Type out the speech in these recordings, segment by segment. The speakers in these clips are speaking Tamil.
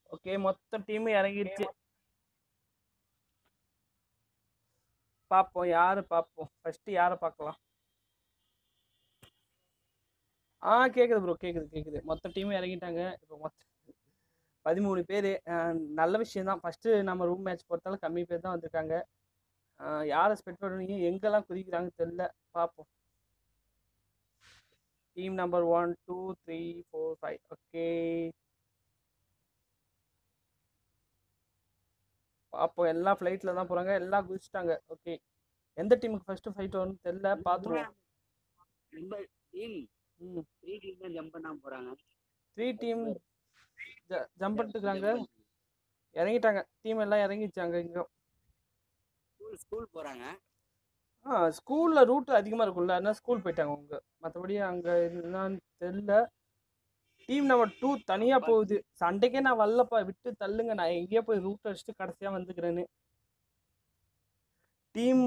ஓகே மொத்த டீமும் இறங்கிருச்சு பார்ப்போம் யாரு பார்ப்போம் ஃபர்ஸ்ட் யாரை பார்க்கலாம் ஆ கேக்குது ப்ரோ கேக்குது கேக்குது மொத்த டீமும் இறங்கிட்டாங்க இப்போ மொத்த பதிமூணு பேர் நல்ல விஷயம் தான் ஃபஸ்ட்டு நம்ம ரூம் மேட்ச் பொறுத்தாலும் கம்மி பேர் தான் வந்திருக்காங்க ஆஹ் யாரை ஸ்பெட் பண்ணுவீங்க எங்கெல்லாம் குதிக்கிறாங்க தெரில பார்ப்போம் team number one two three four five okay பார்ப்போம் எல்லாம் ஃப்ளைட்டில் தான் போகிறாங்க எல்லாம் குதிச்சிட்டாங்க ஓகே எந்த டீமுக்கு ஃபஸ்ட்டு ஃபைட் வரும்னு தெரில பார்த்துருவோம் நம்ம டீம் ம் த்ரீ டீம் தான் ஜம்ப் பண்ணாம போறாங்க த்ரீ டீம் ஜம்ப் பண்ணிட்டுருக்காங்க இறங்கிட்டாங்க டீம் எல்லாம் இறங்கிச்சாங்க இங்கே ஸ்கூல் ஸ்கூல் போறாங்க ஆ ஸ்கூலில் ரூட் அதிகமாக இருக்கும்ல அதனால் ஸ்கூல் போயிட்டாங்க அவங்க மற்றபடி அங்கே என்னன்னு தெரில டீம் நம்பர் டூ தனியாக போகுது சண்டைக்கே நான் வரலப்பா விட்டு தள்ளுங்க நான் எங்கேயோ போய் ரூட் அடிச்சுட்டு கடைசியாக வந்துக்கிறேன்னு டீம்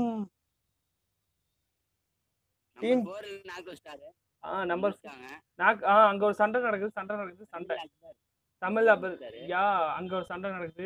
Team. நம்ம போர் நாக் வச்சிட்டாரு ஆ நம்பர் முடிச்சிட்டாங்க. நான் ஆ அங்கே ஒரு சண்டை நடக்குது சண்டை நடக்குது சண்டை தமிழ் அக்பர். தமிழ் அப்ப முடிச்சிட்டாரு. யா அங்கே ஒரு சண்டை நடக்குது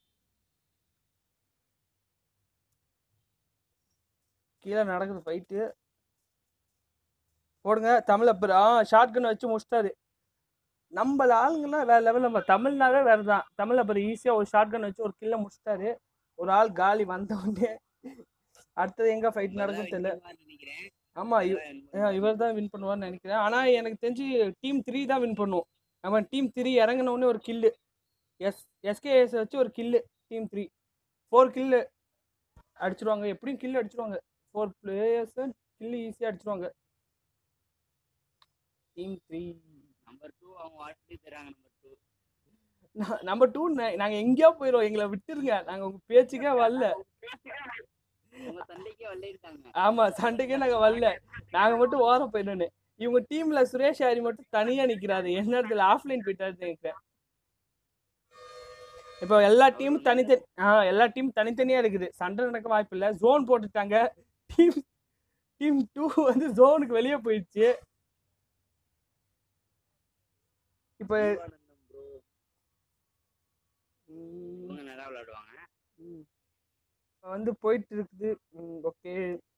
கீழே நடக்குது ஃபைட்டு போடுங்க தமிழ் அப்பர் ஆ ஷார்ட் கன் வச்சு முடிச்சிட்டாரு நம்ம ஆளுங்கெல்லாம் வேற லெவல் நம்ம தமிழ்னாவே வேற தான் தமிழ் அப்பர் ஈஸியாக ஒரு ஷார்ட் கன் வச்சு ஒரு கில்ல முடிச்சிட்டாரு ஒரு ஆள் காலி வந்த உடனே அடுத்தது எங்க ஃபைட் நடக்குன்னு தெரியல இவர்தான் நினைக்கிறேன் ஆமா இவ- இவர்தான் இவர் தான் வின் பண்ணுவார்னு நினைக்கிறேன் ஆனால் எனக்கு தெரிஞ்சு டீம் த்ரீ தான் வின் பண்ணும் நம்ம டீம் த்ரீ இறங்கின உடனே ஒரு கில்லு எஸ் எஸ்கேஎஸ் வச்சு ஒரு kill team three four kill அடிச்சிருவாங்க எப்படியும் கில்லு அடிச்சிருவாங்க ஃபோர் பிளேயர்ஸு கில்லு ஈஸியாக அடிச்சிருவாங்க டீம் த்ரீ நம்பர் டூ அவங்க வாழ்க்கை தராங்க நம்பர் டூ நம்ம டூ நாங்கள் எங்கேயோ போயிடுவோம் எங்களை விட்டுருங்க நாங்கள் உங்கள் பேச்சுக்கே வரல உங்க சண்டைக்கே வரலிருக்காங்க ஆமாம் சண்டைக்கே நாங்கள் வரல நாங்கள் மட்டும் ஓரம் போயிடணும் இவங்க டீமில் சுரேஷ் ஹாரி மட்டும் தனியாக நிற்கிறாரு என்ன இடத்துல ஆஃப்லைன் போயிட்டாருன்னு நினைக்கிறேன் இப்போ எல்லா டீமும் தனித்தனி ஆ எல்லா டீம் தனித்தனியாக இருக்குது சண்டை நடக்க வாய்ப்பு இல்லை ஜோன் போட்டுட்டாங்க டீம் டீம் டூ வந்து ஜோனுக்கு வெளியே போயிடுச்சு இப்போ ஜீவானந்தம் bro. ம், இவங்க நல்லா விளையாடுவாங்க ம். இப்போ வந்து போயிட்டு இருக்குது ஓகே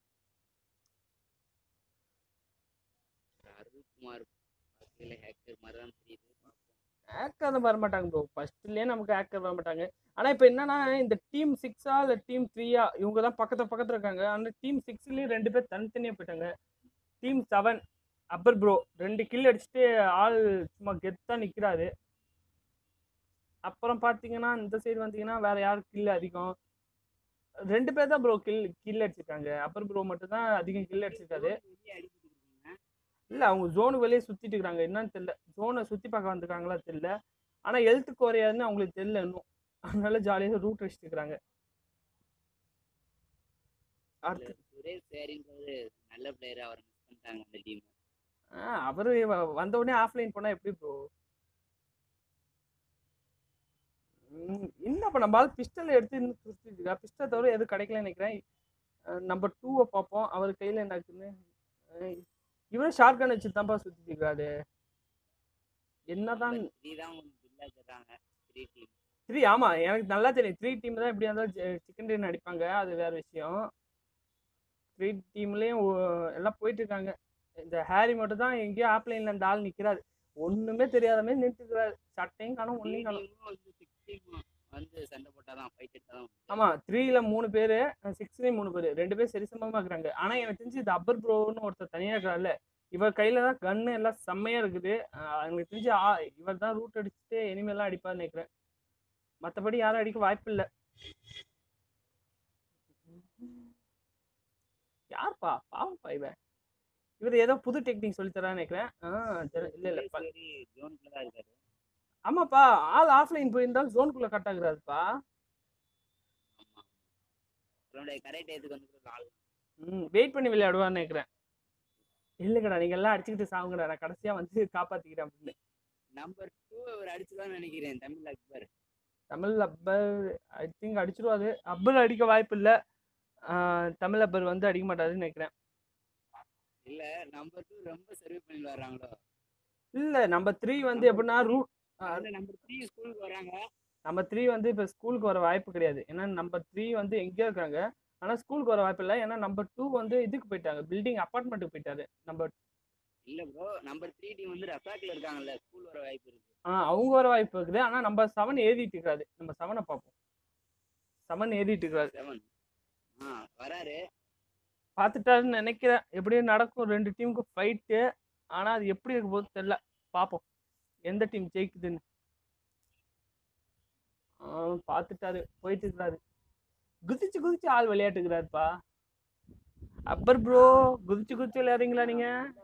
அருள்குமார் பார்க்கையில ஹேக்கர் மாதிரி தான் தெரியுது ஹேக்கர் தான் வரமாட்டாங்க ப்ரோ ஃபர்ஸ்ட்லேயே நமக்கு ஹேக்கர் வரமாட்டாங்க ஆனால் இப்போ என்னன்னா இந்த டீம் சிக்ஸா இல்லை டீம் த்ரீயா இவங்க தான் பக்கத்து பக்கத்தில் இருக்காங்க அந்த டீம் சிக்ஸ்லேயும் ரெண்டு பேர் தனித்தனியாக போயிட்டாங்க டீம் செவன் அப்பர் ப்ரோ ரெண்டு கில் அடிச்சுட்டு ஆள் சும்மா கெத்தாக நிற்கிறாரு அப்புறம் பார்த்தீங்கன்னா இந்த சைடு வந்தீங்கன்னா வேற யார் கில் அதிகம் ரெண்டு பேர் தான் ப்ரோ கில் கில் அடிச்சிருக்காங்க அப்பர் ப்ரோ மட்டும் தான் அதிகம் கில் அடிச்சிருக்காரு வெளியே அடிக்கிட்டு இருக்கீங்க இல்லை அவங்க ஜோனுக்கு வெளியே சுற்றிட்டு இருக்காங்க என்னன்னு தெரியல ஜோனை சுற்றி பார்க்க வந்திருக்காங்களா தெரியல ஆனால் ஹெல்த் குறையாதுன்னு அவங்களுக்கு தெரியல இன்னும் அதனால ஜாலியாக ரூட் அடிச்சுட்டு இருக்காங்க அடுத்து சுரேஷ் சேரின்றது நல்ல பிளேயர் அவர் மிஸ் பண்ணிட்டாங்க அந்த டீம் ஆ அவரு வ- வந்த உடனே ஆஃப்லைன் போனால் எப்படி ப்ரோ என்ன இப்போ நம்ம பிஸ்டல் எடுத்து இன்னும் சுற்றிட்டு இருக்கா பிஸ்டல் தவிர எதுவும் கிடைக்கலன்னு நினைக்கிறேன் நம்பர் டூவை பார்ப்போம் அவர் கையில் என்ன இருக்குன்னு அஹ் இவரும் ஷார்ட் கன் வச்சு தான்ப்பா சுற்றிட்டு இருக்காரு என்னதான் த்ரீ தான் உங்களுக்கு பில்லா தர்றாங்க த்ரீ டீம் த்ரீ ஆமாம் எனக்கு நல்லா தெரியும் த்ரீ டீம் தான் எப்படியா இருந்தாலும் சிக்கன் டின் அடிப்பாங்க அது வேற விஷயம் த்ரீ டீம்லேயும் எல்லாம் போயிட்டு இருக்காங்க இந்த ஹாரி மட்டும் தான் எங்கேயோ ஆப்லைனில் இந்த ஆள் நிற்கிறாரு ஒன்றுமே தெரியாத மாதிரி நின்றுக்கிறாரு சட்டையும் காணும் ஒன்றையும் காணும் வந்து சிக்ஸ் டீம் வந்து சண்டை போட்டாதான் ஃபைட் எடுத்தாதான் ஆமாம் த்ரீல மூணு பேர் சிக்ஸ்லேயும் மூணு பேர் ரெண்டு பேர் சரிசமமாக இருக்கிறாங்க ஆனால் எனக்கு தெரிஞ்சு இது அப்பர் ப்ரோன்னு ஒருத்தர் தனியாக இருக்கிறாருல இவர் கையில் தான் கன்று எல்லாம் செம்மையாக இருக்குது அஹ் எனக்கு தெரிஞ்சு ஆ இவர் தான் ரூட் அடிச்சுட்டு எனிமெல்லாம் அடிப்பார்னு நினைக்கிறேன் மற்றபடி யாரும் அடிக்க வாய்ப்பு இல்லை யார்ப்பா பாவம்ப்பா இவன் இவர் ஏதோ புது டெக்னிக் சொல்லித்தரான்னு நினைக்கிறேன் ஆ தெரி- இல்ல இல்ல ப- சரி ஜோனுக்குள்ள தான் இருக்காரு ஆமாப்பா ஆள் ஆஃப்லைன் போயிருந்தாலும் ஜோனுக்குள்ள கட் ஆகுறாருப்பா ஆமா அவனுடைய கரெக்ட் டயத்துக்கு வந்து ஆள் ம் வெயிட் பண்ணி விளையாடுவான்னு நினைக்கிறேன் இல்லைங்கடா நீங்க எல்லாம் அடிச்சுக்கிட்டு சாவுங்கடா நான் கடைசியா வந்து காப்பாத்திக்கிறேன் அப்படின்னு நம்பர் டூ அவர் அடிச்சுதான் நினைக்கிறேன் Tamil Akbar Tamil upper I think அடிச்சிருவாரு அப்பர் அடிக்க வாய்ப்பு இல்லை தமிழ் அப்பர் வந்து அடிக்க மாட்டாருன்னு நினைக்கிறேன் இல்ல நம்பர் டூ ரொம்ப சர்வே பண்ணி வர்றாங்களோ இல்லை நம்ம த்ரீ வந்து எப்படின்னா ரூட் அதுல நம்பர் த்ரீ ஸ்கூலுக்கு வராங்க நம்ம த்ரீ வந்து இப்போ ஸ்கூலுக்கு வர வாய்ப்பு கிடையாது ஏன்னா நம்பர் த்ரீ வந்து எங்கேயோ இருக்காங்க ஆனால் ஸ்கூலுக்கு வர வாய்ப்பு இல்லை ஏன்னா நம்பர் டூ வந்து இதுக்கு போயிட்டாங்க பில்டிங் அப்பார்ட்மெண்ட்டுக்கு போயிட்டாரு நம்பர் இல்ல ப்ரோ நம்பர் த்ரீ டீம் வந்து ரசாக்ல இருக்காங்கல்ல ஸ்கூல் வர வாய்ப்பு இருக்கு ஆ அவங்க வர வாய்ப்பு இருக்குது ஆனால் நம்பர் செவன் ஏறிட்டு இருக்காது நம்ம செவனை பார்ப்போம் செவன் ஏறிட்டு இருக்காது செவன் ஆ வராரு பார்த்துட்டாருன்னு நினைக்கிறேன் எப்படியும் நடக்கும் ரெண்டு டீமுக்கும் ஃபைட்டு ஆனால் அது எப்படி இருக்க போகுது தெரில பார்ப்போம் எந்த டீம் ஜெயிக்குதுன்னு ஆ, பார்த்துட்டாரு போயிட்டு இருக்கிறாரு குதிச்சு குதிச்சு ஆள் விளையாட்டுக்கிறாருப்பா அப்பர் ப்ரோ குதிச்சு குதிச்சு விளையாடுறீங்களா நீங்க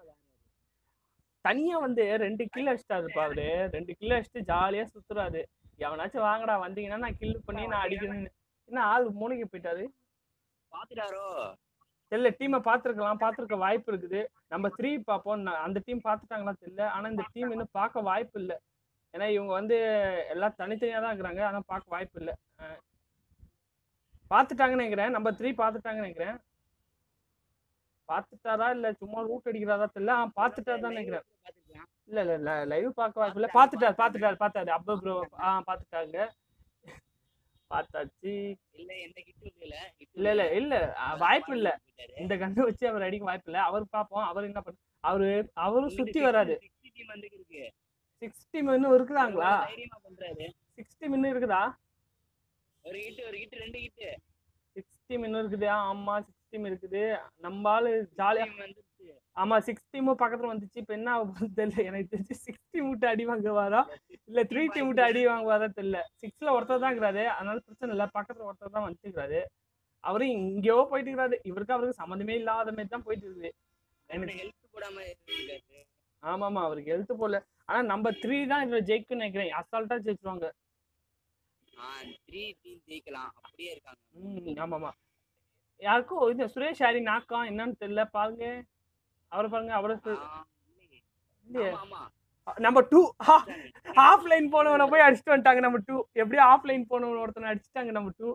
தனியா வந்து ரெண்டு கில் அடிச்சிட்டாருப்பா அவரு ரெண்டு கில் அடிச்சுட்டு ஜாலியா சுத்துறாரு எவனாச்சும் வாங்கடா வந்தீங்கன்னா நான் கில் பண்ணி நான் அடிக்கிறேன்னு என்ன ஆள் மூளைக்கு போயிட்டாரு பாத்துட்டாரோ தெரியல டீமை பார்த்துருக்கலாம் பார்த்துருக்க வாய்ப்பு இருக்குது நம்ம த்ரீ பார்ப்போம் நான் அந்த டீம் பார்த்துட்டாங்களா தெரியல ஆனால் இந்த டீம் இன்னும் பார்க்க வாய்ப்பு இல்லை ஏன்னா இவங்க வந்து எல்லாம் தனித்தனியாக தான் இருக்கிறாங்க ஆனால் பார்க்க வாய்ப்பு இல்லை அஹ் பார்த்துட்டாங்கன்னு நினைக்கிறேன் நம்ம த்ரீ பார்த்துட்டாங்கன்னு நினைக்கிறேன் பார்த்துட்டாரா இல்லை சும்மா ரூட் அடிக்கிறாரா தெரியல ஆ பார்த்துட்டாரு தான் நினைக்கிறேன் பாத்துக்கலாம் இல்லை இல்லை லைவ் பார்க்க வாய்ப்பு இல்லை பார்த்துட்டாரு பார்த்துட்டாரு பார்த்தாரு அப்போ ப்ரோ ஆ பார்த்துட்டாங்க பார்த்தாச்சு இல்ல எந்த கிட்டும் இல்ல இல்ல இல்ல இல்ல அஹ் வாய்ப்பு இல்ல இந்த கண்ணை வச்சு அவர் அடிக்க வாய்ப்பு இல்ல அவர் பார்ப்போம் அவர் என்ன பண்ண அவரு அவரும் சுத்தி வராது டீம் வந்து இருக்கு சிக்ஸ்டி இன்னும் இருக்குதாங்களா தைரியமா பண்றாரு சிக்ஸ்டி மின்னு இருக்குதா ஒரு கிட்டு ஒரு கிட்டு ரெண்டு கிட்டு சிக்ஸ்டி மின்னு இருக்குது ஆமா சிக்ஸ்டி இருக்குது நம்ம ஆளு ஜாலியா டீம் வந்து ஆமா சிக்ஸ் டீமும் பக்கத்துல வந்துச்சு இப்ப என்ன ஆக போகுதுன்னு தெரியல எனக்கு தெரிஞ்சு சிக்ஸ் டீம் விட்டு அடி வாங்குவாரா இல்ல த்ரீ டீம் விட்டு அடி வாங்குவாரா தெரியல சிக்ஸ்ல ஒருத்தர் தான் இருக்கிறாரு அதனால பிரச்சனை இல்ல பக்கத்துல ஒருத்தர் தான் வந்துருக்காரு அவரு இங்கேயோ போயிட்டு இருக்கிறாரு இவருக்கு அவருக்கு சம்மந்தமே இல்லாத மாதிரி தான் போயிட்டு இருக்குது எனக்கு ஹெல்ப் போடாம இருக்காரு ஆமாமா அவருக்கு எழுத்து போடல ஆனா நம்ம த்ரீ தான் இதுல ஜெயிக்கும்னு நினைக்கிறேன் அசால்ட்டா ஜெயிச்சிருவாங்க ஆ த்ரீ டீம் ஜெயிக்கலாம் அப்படியே இருக்காங்க ம் ஆமாமா யாருக்கும் இது சுரேஷ் ஹாரி நாக்கம் என்னன்னு தெரியல பாருங்க அவரை பாருங்க அவரை சு- ஆ, இல்லையே. இல்லையே. ஆமா ஆமா நம்ம டூ ஆஃப்லைன் போனவனை போய் அடிச்சுட்டு வந்துட்டாங்க நம்ம டூ எப்படியோ ஆஃப்லைன் போனவன ஒருத்தனை அடிச்சுட்டாங்க நம்ம டூ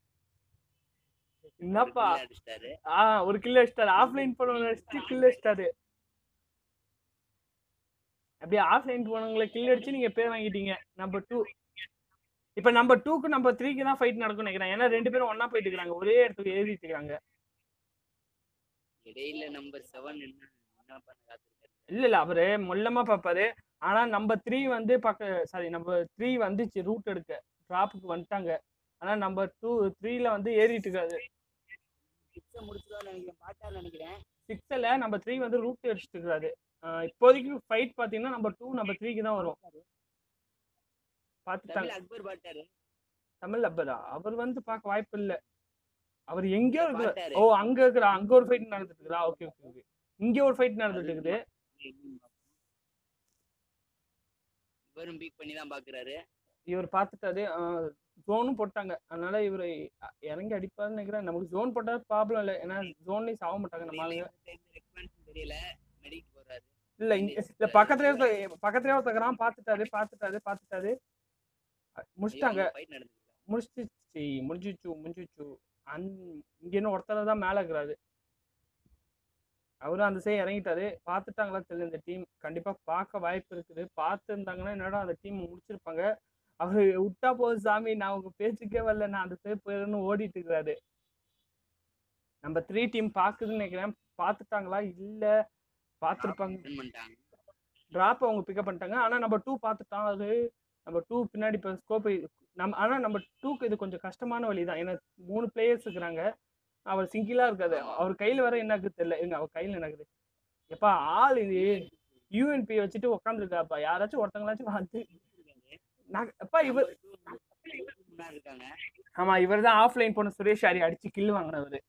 என்னப்பா ஒரு kill அடிச்சிட்டாரு ஆ ஒரு கில் அடிச்சிட்டாரு ஆஃப்லைன் போனவனை அடிச்சுட்டு கில் அடிச்சிட்டாரு அப்படியே ஆஃப்லைன் போனவங்களை கில் அடிச்சு நீங்க பேர் வாங்கிட்டீங்க நம்பர் டூ இப்போ நம்பர் டூக்கு நம்பர் த்ரீக்கு தான் ஃபைட் நடக்கும்னு நினைக்கிறேன் ஏன்னா ரெண்டு பேரும் ஒண்ணா போயிட்டு இருக்காங்க ஒரே இடத்துக்கு ஏறிட்டு இருக்காங்க இடையில நம்பர் செவன் என்ன என்ன பண்ண காத்திருக்காரு இல்ல இல்ல அவரு மொல்லமா பார்ப்பாரு ஆனா நம்பர் த்ரீ வந்து பக்க சாரி நம்பர் த்ரீ வந்துச்சு ரூட் எடுக்க டிராப்புக்கு வந்துட்டாங்க ஆனா நம்பர் டூ த்ரீல வந்து ஏறிட்டு இருக்காரு சிக்ஸை முடிச்சுதான் நினைக்கிறேன் பாட்டான்னு நினைக்கிறேன் சிக்ஸ்ல நம்பர் த்ரீ வந்து ரூட் அடிச்சுட்டு இருக்காரு ஆஹ் இப்போதைக்கு ஃபைட் பாத்தீங்கன்னா நம்பர் டூ நம்பர் த்ரீக்கு தான் வரும் பார்த்துட்டாங்க தமிழ் அக்பர் பாட்டாரு தமிழ் அப்பரா அவர் வந்து பார்க்க வாய்ப்பு இல்ல அவர் எங்கேயோ இருக்கிறார் பாட்டாரு ஓ அங்க இருக்கிறா அங்க ஒரு ஃபைட் நடந்துட்டு இருக்குதா ஓகே ஓகே ஓகே இங்க ஒரு ஃபைட் நடந்துட்டு இருக்குது இவரும் பீக் பண்ணி தான் பாக்குறாரு இவர் பார்த்துட்டாரு ஜோனும் போட்டாங்க அதனால இவர் இறங்கி அடிப்பாருன்னு நினைக்கிறேன் நமக்கு ஜோன் போட்டா ப்ராப்ளம் இல்லை ஏன்னா ஜோன்லயும் சாக மாட்டாங்க நம்ம ஆளுங்க ரெஸ்பான்ஸ் தெரியல மெடிக் போறாரு இல்ல இங்க இல்ல பக்கத்துலயே ஒருத்த- பக்கத்துலயே ஒருத்தக்கிறான் பார்த்துட்டாரு பார்த்துட்டாரு பார்த்துட்டாரு அஹ் முடிச்சிட்டாங்க ஃபைட் நடந்துச்சு முடிச்சிச்சு முடிஞ்சிச்சு முடிஞ்சிச்சு அந் இங்க இன்னும் ஒருத்தர் தான் மேல இருக்கிறாரு அவரும் அந்த சைடு இறங்கிட்டாரு பார்த்துட்டாங்களா தெரியல இந்த டீம் கண்டிப்பா பார்க்க வாய்ப்பு இருக்குது பார்த்துருந்தாங்கன்னா என்னடா அந்த டீம் முடிச்சிருப்பாங்க அவரு விட்டா போதும் சாமி நான் உங்க பேச்சுக்கே வரல நான் அந்த சைடு போயிடுன்னு ஓடிட்டு இருக்கிறாரு நம்ம த்ரீ டீம் பாக்குதுன்னு நினைக்கிறேன் பார்த்துட்டாங்களா இல்ல பார்த்துருப்பாங்க Win பண்ணிட்டாங்க டிராப் அவங்க பிக்கப் பண்ணிட்டாங்க ஆனா நம்ம டூ பார்த்துட்டான் அது நம்ம டூ பின்னாடி இப்போ ஸ்கோப் நம்ம ஆனா நம்ம டூக்கு இது கொஞ்சம் கஷ்டமான வழி தான் ஏன்னா மூணு பிளேயர்ஸ் இருக்கிறாங்க அவர் சிங்கிளா இருக்காது அவர் கையில வர என்ன இருக்குது தெரியல இருங்க அவர் கையில என்ன இருக்குது எப்பா ஆள் இது யூஎன்பி வச்சுட்டு உட்காந்துருக்காப்பா யாராச்சும் ஒருத்தங்களாச்சும் வந்து நான் எப்பா இவர் முன்னாடி இருக்காங்க ஆமா இவர் தான் ஆஃப்லைன் போன சுரேஷ் ஹாரி அடிச்சு கில் வாங்கினவர்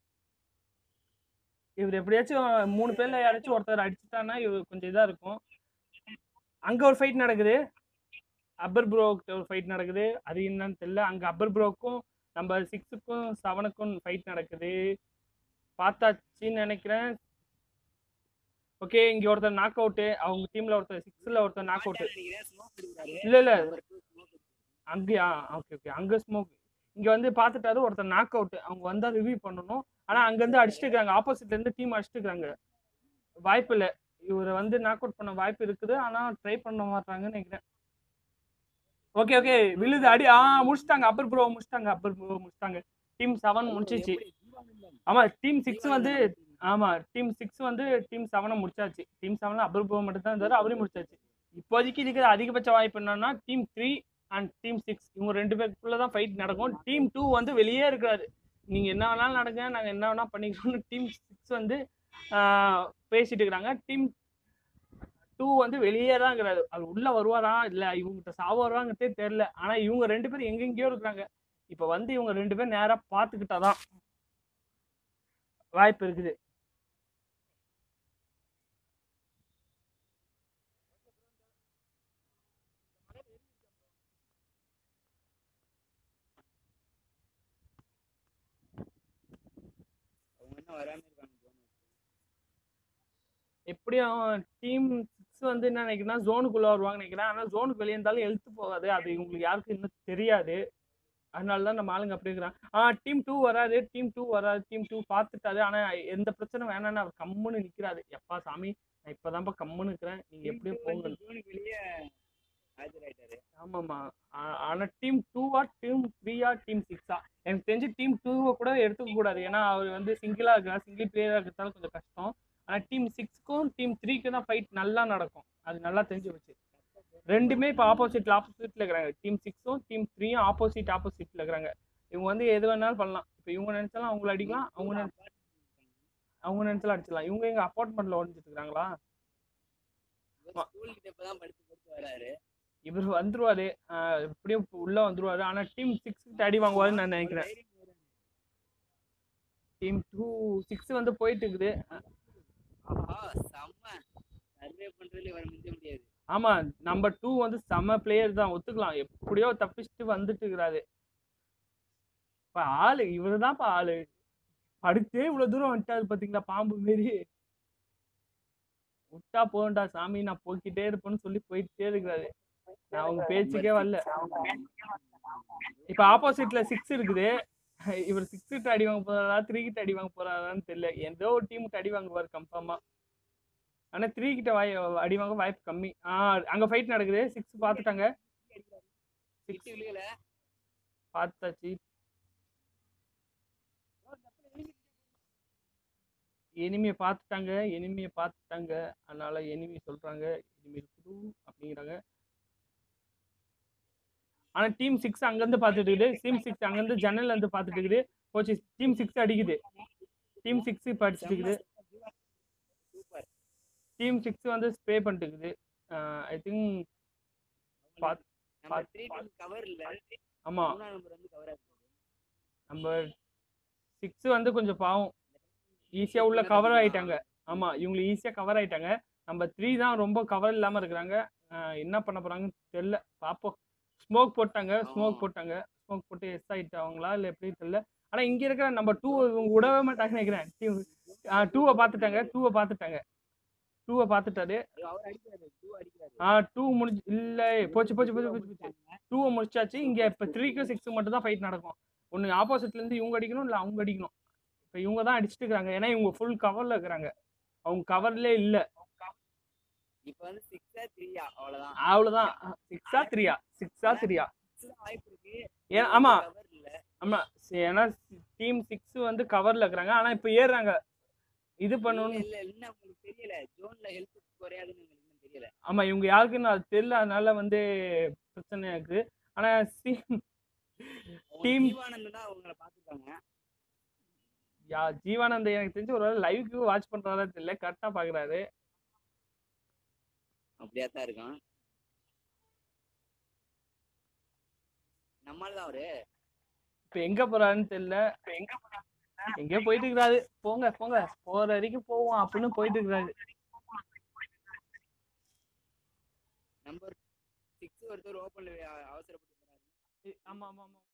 இவர் எப்படியாச்சும் மூணு பேர்ல யாராச்சும் ஒருத்தர் அடிச்சுட்டான்னா இவர் கொஞ்சம் இதா இருக்கும் அங்க ஒரு ஃபைட் நடக்குது அப்பர் ப்ரோ ஒரு ஃபைட் நடக்குது அது என்னன்னு தெரியல அங்க அப்பர் ப்ரோக்கும் நம்ம சிக்ஸுக்கும் செவனுக்கும் ஃபைட் நடக்குது பார்த்தாச்சுன்னு நினைக்கிறேன் ஓகே இங்க ஒருத்தர் நாக் அவுட்டு அவங்க டீம்ல ஒருத்தர் சிக்ஸ்ல ஒருத்தர் நாக் அவுட் நினைக்கிறேன் smoke கொடுக்குறாரு. இல்ல இல்ல Number two smoke கொடுக்குறாரு. அங்கேயா ஓகே ஓகே அங்க ஸ்மோக் இங்க வந்து பார்த்துட்டாரு ஒருத்தர் நாக் அவுட் அவங்க வந்தா ரிவ்யூ பண்ணணும் ஆனா அங்க இருந்து அடிச்சுட்டு இருக்காங்க ஆப்போசிட்ல இருந்து டீம் அடிச்சுட்டு இருக்காங்க வாய்ப்பு இல்ல இவரை வந்து நாக் அவுட் பண்ண வாய்ப்பு இருக்குது ஆனா ட்ரை பண்ண மாட்டாங்கன்னு நினைக்கிறேன் ஓகே ஓகே விழுது அடி ஆ முடிச்சிட்டாங்க அப்பர் ப்ரோ முடிச்சிட்டாங்க அப்பர் ப்ரோ முடிச்சிட்டாங்க டீம் செவன் முடிச்சிச்சு எப்படி ஜீவானந்தம் ஆமா டீம் சிக்ஸ் வந்து ஜீவானந்தம் ஆமா டீம் சிக்ஸ் வந்து டீம் செவனை முடிச்சாச்சு டீம் செவன்ல அபர் ப்ரோ மட்டும் தான் இருந்தாரு அவரையும் முடிச்சாச்சு இப்போதைக்கு இருக்கிற அதிகபட்ச வாய்ப்பு என்னன்னா team three and team six இவங்க ரெண்டு பேருக்குள்ள தான் ஃபைட் நடக்கும் டீம் டூ வந்து வெளியே இருக்காரு நீங்க என்ன வேணாலும் நடங்க நாங்க என்ன வேணா பண்ணிக்கிறோம்னு டீம் சிக்ஸ் வந்து ஆஹ், பேசிட்டு இருக்கிறாங்க டீம் டூ வந்து வெளியே தான் இருக்கிறாரு அவர் உள்ள வருவாரா இல்ல இவங்ககிட்ட சாவ வருவாங்கட்டே தெரியல ஆனா இவங்க ரெண்டு பேரும் எங்கெங்கேயோ இருக்கிறாங்க இப்ப வந்து இவங்க ரெண்டு பேரும் நேரா பாத்துக்கிட்டாதான் வாய்ப்பு இருக்குது அவங்க என்ன வராம இருக்காங்க zone க்கு. எப்படியும் டீம் சிக்ஸ் வந்து என்ன நினைக்கிறேன்னா ஜோனுக்குள்ள வருவாங்க நினைக்கிறேன் ஆனால் ஜோனுக்கு வெளியே இருந்தாலும் எழுத்து போகாது அது உங்களுக்கு யாருக்கும் இன்னும் தெரியாது அதனால தான் நம்ம ஆளுங்க அப்படி இருக்கிறான் ஆ டீம் டூ வராது டீம் டூ வராது டீம் டூ பார்த்துட்டாரு ஆனால் எந்த பிரச்சனை வேணாம்னு அவர் கம்முன்னு நிற்கிறாரு எப்பா சாமி நான் இப்போதான்ப்பா கம்முன்னு இருக்கிறேன் நீங்கள் Team எப்படியும் two போங்க வந்து zone க்கு வெளியே ஆஜராயிட்டாரு ஆமாம்மா ஆனால் டீம் டூவா டீம் த்ரீயா டீம் சிக்ஸா எனக்கு தெரிஞ்சு டீம் டூவை கூட எடுத்துக்க கூடாது ஏன்னா அவர் வந்து சிங்கிளாக இருக்கிறார் சிங்கிள் பிளேயராக இருக்கிறதால கொஞ்சம் கஷ்டம் ஆனால் டீம் சிக்ஸ்க்கும் டீம் த்ரீக்கு தான் ஃபைட் நல்லா நடக்கும் அது நல்லா தெரிஞ்சு வச்சு ரெண்டுமே இப்போ ஆப்போசிட்ல ஆப்போசிட்ல இருக்கிறாங்க டீம் சிக்ஸும் டீம் த்ரீயும் ஆப்போசிட் ஆப்போசிட்ல இருக்கிறாங்க இவங்க வந்து எது வேணாலும் பண்ணலாம் இப்போ இவங்க நினைச்சாலும் அவங்கள அடிக்கலாம் அவங்க நினை- அவங்க நினைச்சாலும் அடிச்சிடலாம் இவங்க எங்க அப்பார்ட்மெண்ட்ல ஒழிஞ்சிட்டு இருக்காங்களா ஆமா. ஸ்கூல் கிட்ட இப்பதான் படுத்து படுத்து வராரு இவர் வந்துருவாரு ஆஹ் எப்படியும் உள்ள வந்துருவாரு ஆனா டீம் சிக்ஸ் கிட்ட அடி வாங்குவாருன்னு நான் நினைக்கிறேன் டீம் டூ சிக்ஸ் வந்து போயிட்டு இருக்குது ஆஹா செம்ம சர்வே பண்றதுல இவரை மிஞ்ச முடியாது ஆமா நம்பர் டூ வந்து செம பிளேயர் தான் ஒத்துக்கலாம் எப்படியோ தப்பிச்சுட்டு வந்துட்டு இருக்கிறாரு இப்ப ஆளு இவரு தான்ப்பா ஆளு படுத்தே இவ்வளவு தூரம் வந்துட்டாரு பாத்தீங்களா பாம்பு மாரி விட்டா போகண்டா சாமி நான் போய்க்கிட்டே இருப்பேன்னு சொல்லி போயிட்டே இருக்கிறாரு நான் அவங்க பேச்சுக்கே வரல இப்ப ஆப்போசிட்ல சிக்ஸ் இருக்குது இவர் சிக்ஸ் கிட்ட அடி வாங்க போறாரா த்ரீ கிட்ட அடி வாங்க போறாரான்னு தெரியல ஏதோ ஒரு டீமுக்கு அடி வாங்குவார் கன்ஃபார்மா ஆனா த்ரீ கிட்ட வாய் அடி வாங்க வாய்ப்பு கம்மி ஆ அங்க ஃபைட் நடக்குது சிக்ஸ் பார்த்துட்டாங்க சிக்ஸ் விழுகல பார்த்தாச்சு எனிமியை பார்த்துட்டாங்க எனிமியை பார்த்துட்டாங்க அதனால எனிமி சொல்றாங்க எனிமி இருக்குது அப்படிங்கிறாங்க ஆனா டீம் சிக்ஸ் அங்கிருந்து பார்த்துட்டு இருக்குது டீம் சிக்ஸ் அங்கிருந்து ஜன்னல்ல இருந்து பார்த்துட்டு இருக்குது போச்சு டீம் சிக்ஸ் அடிக்குது டீம் சிக்ஸ் இப்போ அடிச்சிட்டு இருக்குது சூப்பர் டீம் சிக்ஸ் வந்து ஸ்ப்ரே பண்ணிட்டு இருக்குது ஐ திங்க் பாத்- நம்ம பாத்- த்ரீ டீம் கவர் இல்ல ஆமா மூணாம் நம்பர் வந்து கவர் ஆகுது நம்ம சிக்ஸ் வந்து கொஞ்சம் பாவம் ஈஸியாக உள்ள கவர் ஆயிட்டாங்க ஆமா இவங்க ஈஸியாக கவர் ஆயிட்டாங்க நம்ம த்ரீ தான் ரொம்ப கவர் இல்லாம இருக்கிறாங்க ஆஹ் என்ன பண்ண போறாங்கன்னு தெரியல பார்ப்போம் ஸ்மோக் போட்டாங்க ஸ்மோக் ஆமா. போட்டாங்க ஸ்மோக் போட்டு எஸ் ஆயிட்டாங்களா இல்லை எப்படி தெரியல ஆனா இங்க இருக்கிற நம்ம டூ இவங்க விடவே மாட்டாங்கன்னு நினைக்கிறேன் டீம் டூவை பார்த்துட்டாங்க டூவை பார்த்துட்டாங்க டூவை பார்த்துட்டாரு அது அவர் அடிக்கிறாரு டூ அடிக்கிறாரு ஆ டூ முடிஞ்சு இல்ல போச்சு போச்சு போச்சு போச்சு போச்சு டூவை முடிச்சாச்சு இங்க இப்ப த்ரீக்கு சிக்ஸ் மட்டும் தான் ஃபைட் நடக்கும் ஒன்று ஆப்போசிட்ல இருந்து இவங்க அடிக்கணும் இல்ல அவங்க அடிக்கணும் இப்போ இவங்க தான் அடிச்சுட்டு இருக்காங்க ஏன்னா இவங்க ஃபுல் கவர்ல இருக்கிறாங்க அவங்க கவர்லே இல்ல இப்ப வந்து சிக்ஸா த்ரீயா அவ்வளவுதான் அவ்வளவுதான் சிக்ஸா த்ரீயா சிக்ஸா த்ரீயா Six தான் வாய்ப்பு இருக்கு ஏன் ஆமா கவர் இல்ல ஆமா சரி, ஏன்னா டீம் சிக்ஸ் வந்து கவர்ல இருக்கிறாங்க ஆனா இப்ப ஏறுறாங்க இது இல்ல பண்ணணும் இல்ல என்ன உங்களுக்கு தெரியல ஜோன்ல ஹெல்த் குறையாதுன்னு உங்களுக்கு இன்னும் தெரியல ஆமா இவங்க யாருக்குன்னு அது தெரியல அதனால வந்து பிரச்சனையா இருக்குது ஆனா டீம் அவங்க Team- ஜீவானந்த் தான் அவங்கள பாத்துட்டாங்க யா ஜீவானந்த் எனக்கு தெரிஞ்சு ஒரு லைவ்க்கு வாட்ச் பண்றாரா தெரியல கரெக்டா பாக்குறாரு அப்படியா தான் இருக்கான் நம்மால தான் அவரு இப்ப எங்க போறாருன்னு தெரியல எங்கேயோ போயிட்டு இருக்கிறாரு போங்க போங்க போற வரைக்கும் போவோம் அப்படின்னு போயிட்டு இருக்கிறாரு நம்பர் சிக்ஸ் ஒருத்தர் ஓப்பன்ல அவசரப்பட்டு போறாரு ஆமா ஆமா ஆமா